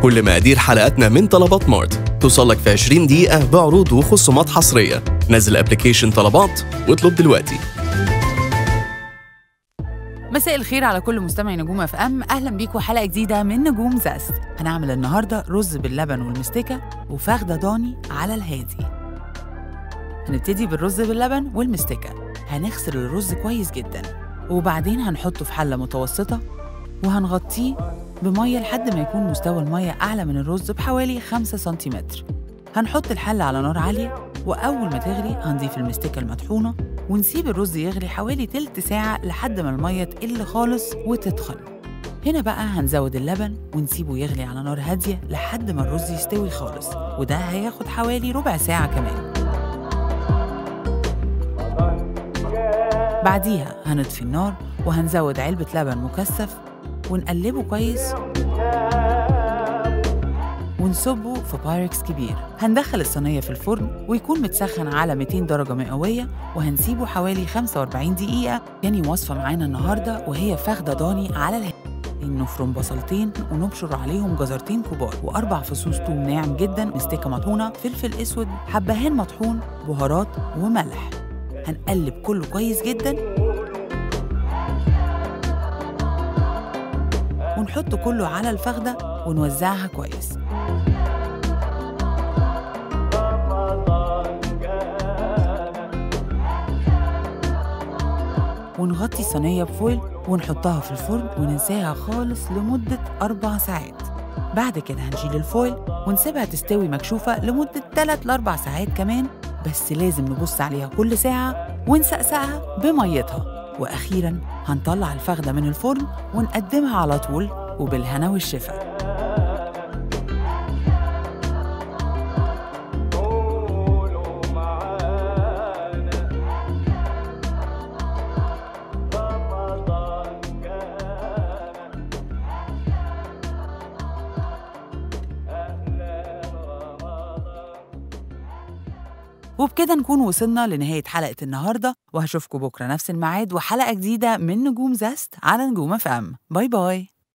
كل مقادير حلقاتنا من طلبات مارت توصلك في 20 دقيقة بعروض وخصومات حصرية نزل ابلكيشن طلبات واطلب دلوقتي مساء الخير على كل مستمعي نجوم اف ام اهلا بيكم حلقه جديده من نجوم زاست هنعمل النهارده رز باللبن والمستكه وفخده ضاني على الهادي هنبتدي بالرز باللبن والمستكه هنغسل الرز كويس جدا وبعدين هنحطه في حله متوسطه وهنغطيه بميه لحد ما يكون مستوى الميه اعلى من الرز بحوالي 5 سنتيمتر هنحط الحله على نار عاليه واول ما تغلي هنضيف المستكه المطحونه ونسيب الرز يغلي حوالي تلت ساعة لحد ما المية تقل خالص وتتخن هنا بقى هنزود اللبن ونسيبه يغلي على نار هادية لحد ما الرز يستوي خالص وده هياخد حوالي ربع ساعة كمان بعديها هنطفي النار وهنزود علبة لبن مكثف ونقلبه كويس ونصبه في بايركس كبير هندخل الصينية في الفرن ويكون متسخن على 200 درجة مئوية وهنسيبه حوالي 45 دقيقة تاني وصفة معانا النهاردة وهي فخدة ضاني على الهواء نفرم بصلتين ونبشر عليهم جزرتين كبار واربع فصوص توم ناعم جدا مستكه مطحونه فلفل اسود حبهان مطحون بهارات وملح هنقلب كله كويس جدا ونحط كله على الفخده ونوزعها كويس ونغطي الصينية بفويل ونحطها في الفرن وننساها خالص لمدة أربع ساعات بعد كده هنشيل الفويل ونسيبها تستوي مكشوفة لمدة 3 ل 4 ساعات كمان بس لازم نبص عليها كل ساعة ونسقسقها بميتها وأخيرا هنطلع الفخدة من الفرن ونقدمها على طول وبالهنا والشفا وبكده نكون وصلنا لنهاية حلقة النهاردة وهشوفكم بكرة نفس الميعاد وحلقة جديدة من نجوم زاست على نجوم اف ام باي باي